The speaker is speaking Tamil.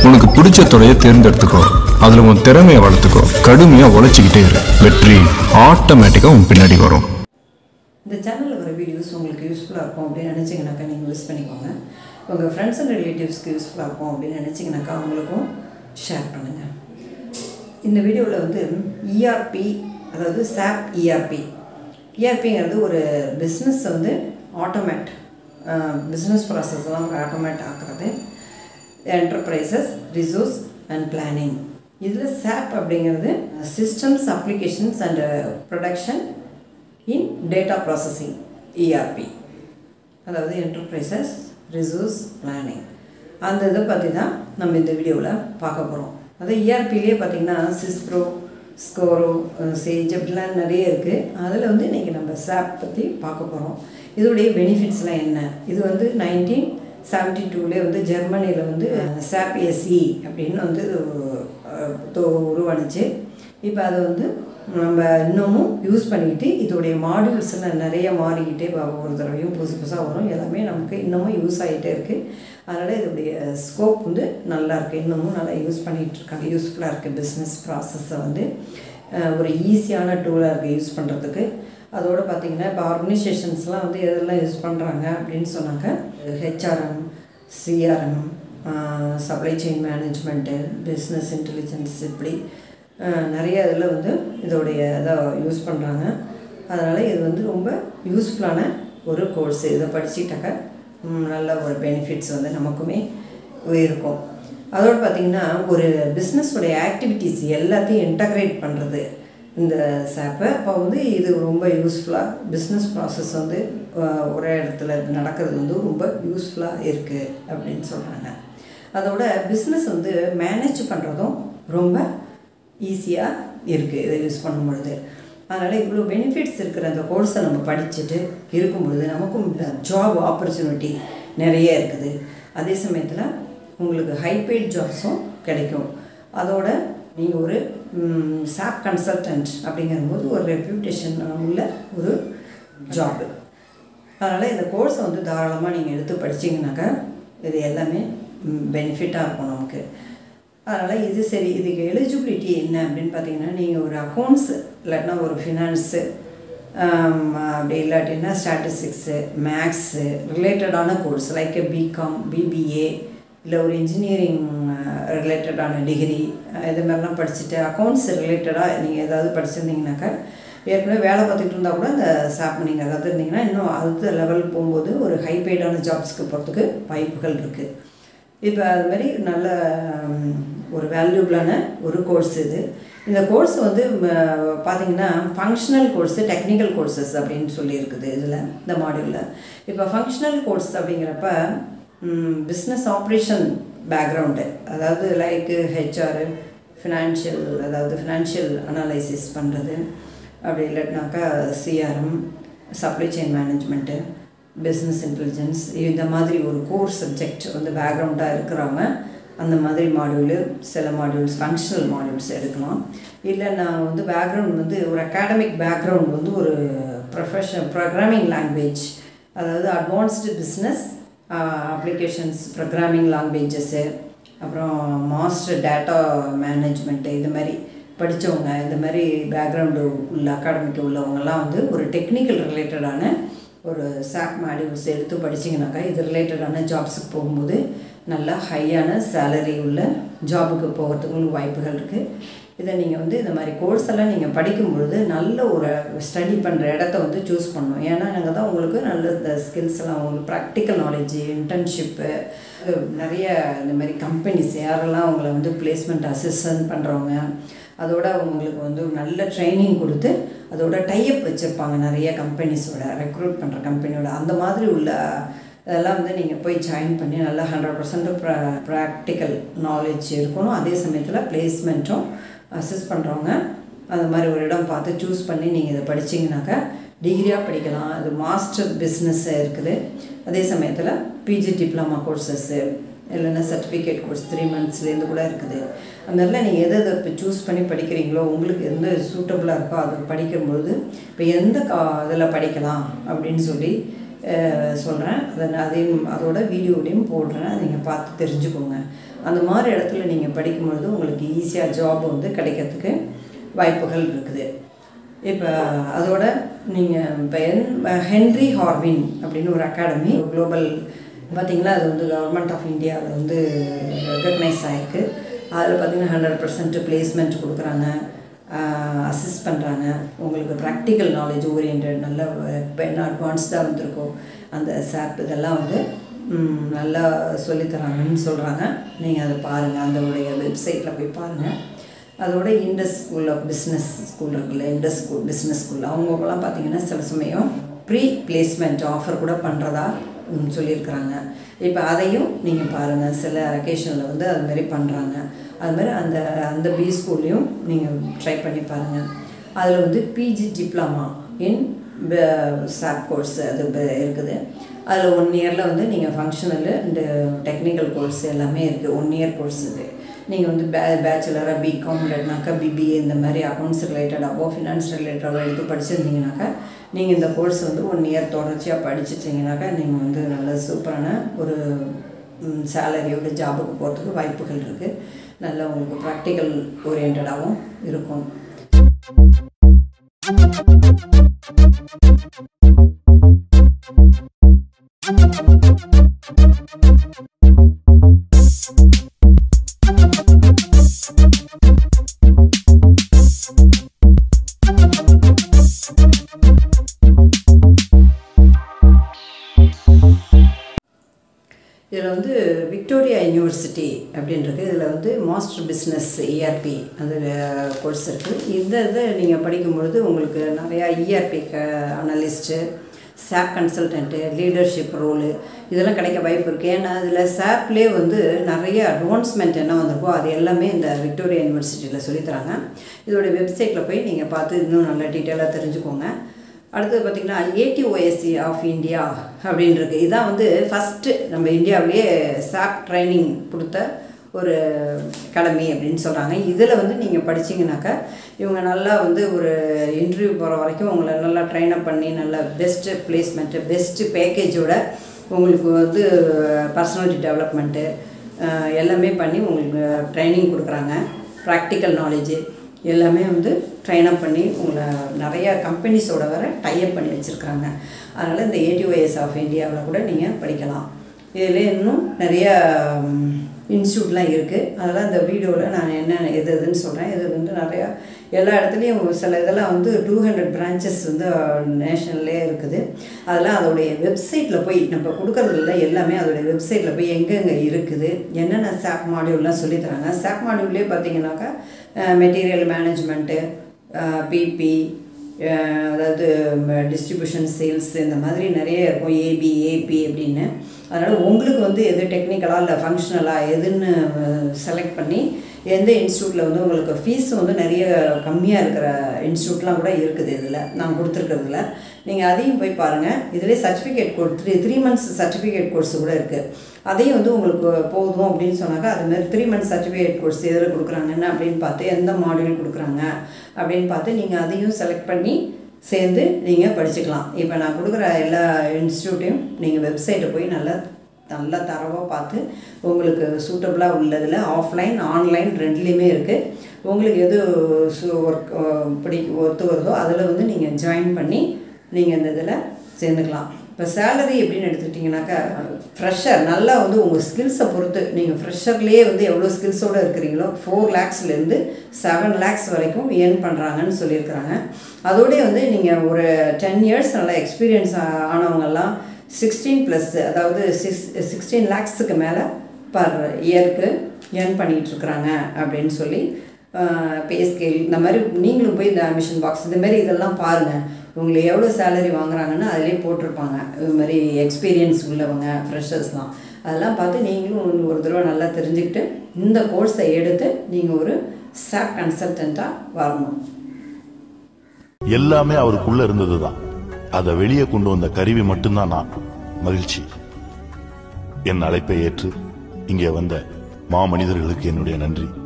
உனக்கு பிடிச்ச துறையை தேர்ந்தெடுத்துக்கோ அதில் உன் திறமையை வளர்த்துக்கோ கடுமையாக உழைச்சிக்கிட்டே இரு வெற்றி ஆட்டோமேட்டிக்காக உன் பின்னாடி வரும் இந்த சேனலில் வர வீடியோஸ் உங்களுக்கு யூஸ்ஃபுல்லாக இருக்கும் அப்படின்னு நினச்சிங்கனாக்கா நீங்கள் யூஸ் பண்ணிக்கோங்க உங்கள் ஃப்ரெண்ட்ஸ் அண்ட் ரிலேட்டிவ்ஸ்க்கு யூஸ்ஃபுல்லாக இருக்கும் அப்படின்னு நினச்சிங்கனாக்கா அவங்களுக்கும் ஷேர் பண்ணுங்கள் இந்த வீடியோவில் வந்து இஆர்பி அதாவது சாப் இஆர்பி இஆர்பிங்கிறது ஒரு பிஸ்னஸ் வந்து ஆட்டோமேட் பிஸ்னஸ் ப்ராசஸ்லாம் ஒரு ஆட்டோமேட் ஆக்குறது என்டர்பிரைசஸ் ரிசோர்ஸ் அண்ட் பிளானிங் இதில் சாப் அப்படிங்கிறது systems applications and production in data processing ERP அதாவது என்டர்பிரைசஸ் ரிசோர்ஸ் பிளானிங் அந்த இதை பற்றி தான் நம்ம இந்த வீடியோவில் பார்க்க போகிறோம் அது இஆர்பிலே பார்த்தீங்கன்னா சிஸ்ப்ரோ ஸ்கோரோ சேஜ் அப்படிலாம் நிறைய இருக்குது அதில் வந்து இன்றைக்கி நம்ம சாப் பற்றி பார்க்க போகிறோம் இதோடைய பெனிஃபிட்ஸ்லாம் என்ன இது வந்து நைன்டீன் செவன்டி டூலே வந்து ஜெர்மனியில் வந்து சாப் எஸ்இ அப்படின்னு வந்து அஹ், தோ- உருவானுச்சு இப்போ அதை வந்து நம்ம இன்னமும் யூஸ் பண்ணிக்கிட்டு இதோடைய மாடியூல்ஸ்லாம் நிறைய மாறிக்கிட்டே வ- ஒவ்வொரு தடவையும் புதுசு புதுசாக வரும் எல்லாமே நமக்கு இன்னமும் யூஸ் ஆகிட்டே இருக்குது அதனால் இதோடைய ஸ்கோப் வந்து நல்லா இருக்குது இன்னமும் நல்லா யூஸ் பண்ணிகிட்டு இருக்காங்க யூஸ்ஃபுல்லாக இருக்குது பிஸ்னஸ் ப்ராசஸை வந்து அஹ், ஒரு ஈஸியான டூலாக இருக்குது யூஸ் பண்ணுறதுக்கு அதோடு பார்த்திங்கன்னா இப்போ ஆர்கனைசேஷன்ஸ்லாம் வந்து எதெல்லாம் யூஸ் பண்ணுறாங்க அப்படின்னு சொன்னாக்க HRM CRM supply chain management business intelligence இப்படி அஹ், நிறைய இதில் வந்து இதோடைய இதை யூஸ் பண்ணுறாங்க அதனால் இது வந்து ரொம்ப யூஸ்ஃபுல்லான ஒரு கோர்ஸ் இதை படிச்சுட்டாக்க ம், நல்ல ஒரு பெனிஃபிட்ஸ் வந்து நமக்குமே இருக்கும் அதோடு பார்த்திங்கன்னா ஒரு பிஸ்னஸோடைய ஆக்டிவிட்டீஸ் எல்லாத்தையும் இன்டகிரேட் பண்ணுறது இந்த சாப்பை அப்போ வந்து இது ரொம்ப யூஸ்ஃபுல்லாக பிஸ்னஸ் ப்ராசஸ் வந்து அஹ், ஒரே இடத்துல நடக்கிறது வந்து ரொம்ப யூஸ்ஃபுல்லாக இருக்குது அப்படின்னு சொல்கிறாங்க அதோட பிஸ்னஸ் வந்து மேனேஜ் பண்ணுறதும் ரொம்ப ஈஸியாக இருக்குது இதை யூஸ் பண்ணும் பொழுது அதனால் இவ்வளோ பெனிஃபிட்ஸ் இருக்கிற அந்த கோர்ஸை நம்ம படிச்சுட்டு இருக்கும் பொழுது நமக்கும் ஜாப் ஆப்பர்ச்சுனிட்டி நிறைய இருக்குது அதே சமயத்தில் உங்களுக்கு ஹைபெய்ட் ஜாப்ஸும் கிடைக்கும் அதோட நீங்கள் ஒரு சாப் கன்சல்டன்ட் அப்படிங்கும்போது ஒரு ரெப்யூட்டேஷன் உள்ள ஒரு ஜாப் அதனால் இந்த கோர்ஸை வந்து தாராளமாக நீங்கள் எடுத்து படிச்சீங்கன்னாக்கா இது எல்லாமே பெனிஃபிட்டாக இருக்கும் நமக்கு அதனால் இது சரி இதுக்கு எலிஜிபிலிட்டி என்ன அப்படின்னு பார்த்தீங்கன்னா நீங்கள் ஒரு அக்கௌண்ட்ஸ் இல்லாட்டினா ஒரு ஃபினான்ஸு அப்படி இல்லாட்டினா ஸ்டாட்டிஸ்டிக்ஸு மேக்ஸு ரிலேட்டடான கோர்ஸ் லைக் பிகாம் பிபிஏ இல்லை ஒரு இன்ஜினியரிங் ரிலேட்டடான டிகிரி இது மாதிரிலாம் படிச்சுட்டு அக்கௌண்ட்ஸ் ரிலேட்டடாக நீங்கள் ஏதாவது படிச்சிருந்தீங்கனாக்கா ஏற்கனவே வேலை பார்த்துட்டு இருந்தால் கூட இந்த சாப் நீங்கள் அதாவது இருந்தீங்கன்னா இன்னும் அடுத்த லெவல் போகும்போது ஒரு ஹைபெய்டான ஜாப்ஸ்க்கு போகிறதுக்கு வாய்ப்புகள் இருக்குது இப்போ அது மாதிரி நல்ல ம், ஒரு வேல்யூபிளான ஒரு கோர்ஸ் இது இந்த கோர்ஸ் வந்து ம, பார்த்தீங்கன்னா ஃபங்க்ஷனல் கோர்ஸு டெக்னிக்கல் கோர்சஸ் அப்படின்னு சொல்லி இருக்குது இதில் இந்த மாடியூலில் இப்போ ஃபங்க்ஷனல் கோர்ஸ் அப்படிங்கிறப்ப பிஸ்னஸ் ஆப்ரேஷன் பேக்ரவுண்டு அதாவது லைக்கு ஹெச்ஆர் ஃபினான்ஷியல் அதாவது ஃபினான்ஷியல் அனாலிசிஸ் பண்ணுறது அப்படி இல்லாட்டினாக்கா CRM supply chain management business intelligence இந்த மாதிரி ஒரு கோர் சப்ஜெக்ட் வந்து பேக்ரவுண்டாக இருக்கிறவங்க அந்த மாதிரி மாடியூலு சில மாடியூல்ஸ் ஃபங்க்ஷனல் மாடியூல்ஸ் எடுக்கலாம் இல்லை நாங்கள் வந்து பேக்ரவுண்ட் வந்து ஒரு அகாடமிக் பேக்ரவுண்ட் வந்து ஒரு ப்ரொஃபஷனல் ப்ரோக்ராமிங் லாங்குவேஜ் அதாவது advanced business applications programming languages அப்புறம் மாஸ்டர் டேட்டா மேனேஜ்மெண்ட்டு இது மாதிரி படித்தவங்க இந்த மாதிரி பேக்ரவுண்டு உள்ள அகாடமிக்கு உள்ளவங்கெல்லாம் வந்து ஒரு டெக்னிக்கல் ரிலேட்டடான ஒரு சாப் மாடியூல்ஸ் எடுத்து படிச்சிங்கனாக்கா இது ரிலேட்டடான ஜாப்ஸுக்கு போகும்போது நல்லா ஹையான சேலரி உள்ள ஜாபுக்கு போகிறதுக்கு உங்களுக்கு வாய்ப்புகள் இருக்குது இதை நீங்கள் வந்து இந்த மாதிரி கோர்ஸ் எல்லாம் நீங்கள் படிக்கும் பொழுது நல்ல ஒரு ஸ்டடி பண்ணுற இடத்த வந்து சூஸ் பண்ணணும் ஏன்னா நாங்கள் தான் உங்களுக்கு நல்ல இந்த ஸ்கில்ஸ் எல்லாம் உங்களுக்கு ப்ராக்டிக்கல் நாலேஜ் இன்டர்ன்ஷிப்பு நிறைய இந்த மாதிரி கம்பெனிஸ் யாரெல்லாம் உங்களை வந்து பிளேஸ்மெண்ட் அசிஸ்டன்ட் பண்ணுறவங்க அதோட உங்களுக்கு வந்து ஒரு நல்ல ட்ரைனிங் கொடுத்து அதோட டைப் வச்சுருப்பாங்க நிறைய கம்பெனிஸோட ரெக்ரூட் பண்ணுற கம்பெனியோட அந்த மாதிரி உள்ள அதெல்லாம் வந்து நீங்கள் போய் ஜாயின் பண்ணி நல்லா ஹண்ட்ரட் பர்சன்ட் ப்ரா ப்ராக்டிக்கல் நாலேஜ் இருக்கணும் அதே சமயத்தில் பிளேஸ்மெண்ட்டும் அசிஸ்ட் பண்ணுறவங்க அந்த மாதிரி ஒரு இடம் பார்த்து சூஸ் பண்ணி நீங்கள் இதை படிச்சீங்கன்னாக்கா டிகிரியாக படிக்கலாம் அது மாஸ்டர் பிஸ்னஸ் இருக்குது அதே சமயத்தில் பிஜி டிப்ளமா கோர்சஸ்ஸு இல்லைன்னா சர்டிஃபிகேட் கோர்ஸ் த்ரீ மந்த்ஸ்லேருந்து கூட இருக்குது அந்த மாதிரிலாம் நீங்கள் எதை எதை இப்போ சூஸ் பண்ணி படிக்கிறீங்களோ உங்களுக்கு எந்த சூட்டபுளாக இருக்கோ அதை படிக்கும்பொழுது இப்போ எந்த கா இதில் படிக்கலாம் அப்படின்னு சொல்லி சொல்கிறேன் அதை நான் அதையும் அதோட வீடியோடையும் போடுறேன் அதை நீங்கள் பார்த்து தெரிஞ்சுக்கோங்க அந்த மாதிரி இடத்துல நீங்கள் படிக்கும்பொழுது உங்களுக்கு ஈஸியாக ஜாப் வந்து கிடைக்கிறதுக்கு வாய்ப்புகள் இருக்குது இப்போ அதோட நீங்கள் இப்போ என் ஹென்ரி ஹார்வின் அப்படின்னு ஒரு அகாடமி குளோபல் பார்த்தீங்கன்னா அது வந்து கவர்மெண்ட் ஆஃப் இந்தியாவில் வந்து ரெக்கக்னைஸ் ஆகிருக்கு அதில் பார்த்தீங்கன்னா ஹண்ட்ரட் பர்சன்ட் பிளேஸ்மெண்ட் கொடுக்குறாங்க அசிஸ்ட் பண்ணுறாங்க உங்களுக்கு ப்ராக்டிக்கல் நாலேஜ் ஓரியன்ட் நல்ல இப்போ என்ன அட்வான்ஸ்டாக வந்திருக்கோ அந்த சாப் இதெல்லாம் வந்து ம், நல்லா சொல்லித்தராங்கன்னு சொல்கிறாங்க நீங்கள் அதை பாருங்கள் அதோடைய வெப்சைட்டில் போய் பாருங்கள் அதோட Indus school of business school இருக்குல்ல இண்டஸ் ஸ்கூல் பிஸ்னஸ் ஸ்கூல் அவங்கலாம் பார்த்தீங்கன்னா சில சமயம் ப்ரீ பிளேஸ்மெண்ட் ஆஃபர் கூட பண்ணுறதா ம், சொல்லியிருக்கிறாங்க இப்போ அதையும் நீங்கள் பாருங்கள் சில அக்கேஷனில் வந்து அது மாதிரி பண்ணுறாங்க அது மாதிரி அந்த அந்த பி ஸ்கூல்லையும் நீங்கள் ட்ரை பண்ணி பாருங்கள் அதில் வந்து பிஜி டிப்ளமா இன் சாப் கோர்ஸ் அது ப- இருக்குது அதில் ஒன் இயரில் வந்து நீங்கள் ஃபங்க்ஷனல் இந்த டெக்னிக்கல் கோர்ஸ் எல்லாமே இருக்குது ஒன் இயர் கோர்ஸ் இது நீங்கள் வந்து பே பேச்சுலராக பிகாம் இல்லைனாக்கா பிபிஏ இந்த மாதிரி அக்கௌண்ட்ஸ் ரிலேட்டடாகவோ ஃபினான்ஸ் ரிலேட்டடாகவோ எடுத்து படிச்சிருந்தீங்கனாக்கா நீங்கள் இந்த கோர்ஸ் வந்து ஒன் இயர் தொடர்ச்சியாக படிச்சிட்டிங்கனாக்கா நீங்கள் வந்து நல்ல சூப்பரான ஒரு சேலரியோட ஜாபுக்கு போகிறதுக்கு வாய்ப்புகள் இருக்குது நல்லா உங்களுக்கு ப்ராக்டிக்கல் ஓரியன்டாகவும் இருக்கும் இதில் வந்து விக்டோரியா யூனிவர்சிட்டி அப்படின்றது இதில் வந்து மாஸ்டர் பிஸ்னஸ் இஆர்பி அது கோர்ஸ் இருக்குது இந்த இதை நீங்கள் படிக்கும்பொழுது உங்களுக்கு நிறையா இஆர்பி க அனலிஸ்ட்டு சாப் கன்சல்டன்ட்டு லீடர்ஷிப் ரோலு இதெல்லாம் கிடைக்க வாய்ப்பு இருக்குது ஏன்னா இதில் சாப்லேயே வந்து நிறைய அட்வான்ஸ்மெண்ட் என்ன வந்திருக்கோ அது எல்லாமே இந்த விக்டோரியா யூனிவர்சிட்டியில் சொல்லித்தராங்க இதோட வெப்சைட்டில் போய் நீங்கள் பார்த்து இன்னும் நல்லா டீட்டெயிலாக தெரிஞ்சுக்கோங்க அடுத்தது பார்த்திங்கன்னா ஏடிஓஎஸ்சி ஆஃப் இந்தியா அப்படின்னு இருக்கு இதான் வந்து ஃபஸ்ட்டு நம்ம இந்தியாவிலேயே சாப் ட்ரைனிங் கொடுத்த ஒரு அகாடமி அப்படின்னு சொல்கிறாங்க இதில் வந்து நீங்கள் படிச்சீங்கன்னாக்கா இவங்க நல்லா வந்து ஒரு இன்டர்வியூ போகிற வரைக்கும் உங்களை நல்லா ட்ரைன் அப் பண்ணி நல்ல பெஸ்ட்டு பிளேஸ்மெண்ட்டு பெஸ்ட்டு பேக்கேஜோட உங்களுக்கு வந்து பர்சனாலிட்டி டெவலப்மெண்ட்டு எல்லாமே பண்ணி உங்களுக்கு ட்ரைனிங் கொடுக்குறாங்க ப்ராக்டிக்கல் நாலேஜு எல்லாமே வந்து ட்ரைன் அப் பண்ணி உங்களை நிறைய கம்பெனிஸோட வர டைப் பண்ணி வச்சுருக்காங்க அதனால் இந்த ஏடிஒஎஸ் ஆஃப் இந்தியாவில் கூட நீங்கள் படிக்கலாம் இதில் இன்னும் நிறைய இன்ஸ்டியூட்லாம் இருக்குது அதெல்லாம் இந்த வீடியோவில் நான் என்ன எது எதுன்னு சொல்கிறேன் இது வந்து நிறையா எல்லா இடத்துலையும் சில இதெல்லாம் வந்து டூ ஹண்ட்ரட் பிரான்ச்சஸ் வந்து நேஷனல்லே இருக்குது அதெல்லாம் அதோடைய வெப்சைட்டில் போய் நம்ம கொடுக்குறதுல எல்லாமே அதோடைய வெப்சைட்டில் போய் எங்கெங்கே இருக்குது என்னென்ன சாப் மாடியூல்லாம் சொல்லித்தராங்க சாப் மாடியூல்லே பார்த்தீங்கன்னாக்கா மெட்டீரியல் மேனேஜ்மெண்ட்டு பிபி அதாவது டிஸ்ட்ரிபியூஷன் சேல்ஸ் இந்த மாதிரி நிறைய இருக்கும் ஏபி ஏபி அப்படின்னு அதனால் உங்களுக்கு வந்து எது டெக்னிக்கலாக இல்லை ஃபங்க்ஷனலாக எதுன்னு செலக்ட் பண்ணி எந்த இன்ஸ்டியூட்டில் வந்து உங்களுக்கு ஃபீஸ் வந்து நிறைய கம்மியாக இருக்கிற இன்ஸ்டியூட்லாம் கூட இருக்குது இதில் நான் கொடுத்துருக்கிறதுல நீங்கள் அதையும் போய் பாருங்கள் இதிலே certificate course three three months certificate course கூட இருக்குது அதையும் வந்து உங்களுக்கு போதும் அப்படின்னு சொன்னாக்கா அது மாதிரி த்ரீ மந்த்ஸ் சர்டிஃபிகேட் கோர்ஸ் எதில் கொடுக்குறாங்கன்னு அப்படின்னு பார்த்து எந்த மாடியூல் கொடுக்குறாங்க அப்படின்னு பார்த்து நீங்கள் அதையும் செலக்ட் பண்ணி சேர்ந்து நீங்கள் படிச்சுக்கலாம் இப்போ நான் கொடுக்குற எல்லா இன்ஸ்டியூட்டையும் நீங்கள் வெப்சைட்டை போய் நல்லா நல்லா தரவாக பார்த்து உங்களுக்கு சூட்டபுளாக உள்ளதில் ஆஃப்லைன் ஆன்லைன் ரெண்டுலேயுமே இருக்குது உங்களுக்கு எது சு ஒர்க் பிடி ஒத்து வருதோ அதில் வந்து நீங்கள் ஜாயின் பண்ணி நீங்கள் இந்த இதில் சேர்ந்துக்கலாம் இப்போ சேலரி எப்படின்னு எடுத்துக்கிட்டிங்கனாக்கா ஃப்ரெஷர் நல்லா வந்து உங்கள் ஸ்கில்ஸை பொறுத்து நீங்கள் ஃப்ரெஷர்லேயே வந்து எவ்வளோ ஸ்கில்ஸோடு இருக்கிறீங்களோ ஃபோர் லேக்ஸ்லேருந்து செவன் லேக்ஸ் வரைக்கும் ஏர்ன் பண்ணுறாங்கன்னு சொல்லியிருக்கிறாங்க அதோடய வந்து நீங்கள் ஒரு டென் இயர்ஸ் நல்லா எக்ஸ்பீரியன்ஸ் ஆனவங்கெல்லாம் சிக்ஸ்டீன் ப்ளஸ் அதாவது சிக்ஸ் சிக்ஸ்டீன் லேக்ஸுக்கு மேலே பர் இயருக்கு ஏர்ன் பண்ணிகிட்ருக்குறாங்க அப்படின்னு சொல்லி பே ஸ்கேல் இந்த மாதிரி நீங்களும் போய் இந்த அட்மிஷன் பாக்ஸ் இந்த மாதிரி இதெல்லாம் பாருங்கள் உங்களுக்கு எவ்வளோ சேலரி வாங்குறாங்கன்னு அதிலே போட்டிருப்பாங்க இது மாதிரி எக்ஸ்பீரியன்ஸ் உள்ளவங்க ஃப்ரெஷர்ஸ்லாம் அதெல்லாம் பார்த்து நீங்களும் ஒரு தடவை நல்லா தெரிஞ்சுக்கிட்டு இந்த கோர்ஸை எடுத்து நீங்கள் ஒரு சாப் கன்சல்டண்ட்டாக வரணும் எல்லாமே அவருக்குள்ள இருந்ததுதான் அதை வெளியே கொண்டு வந்த கருவி மட்டும்தான் நான் மகிழ்ச்சி என் அழைப்பை ஏற்று இங்கே வந்த மாமனிதர்களுக்கு என்னுடைய நன்றி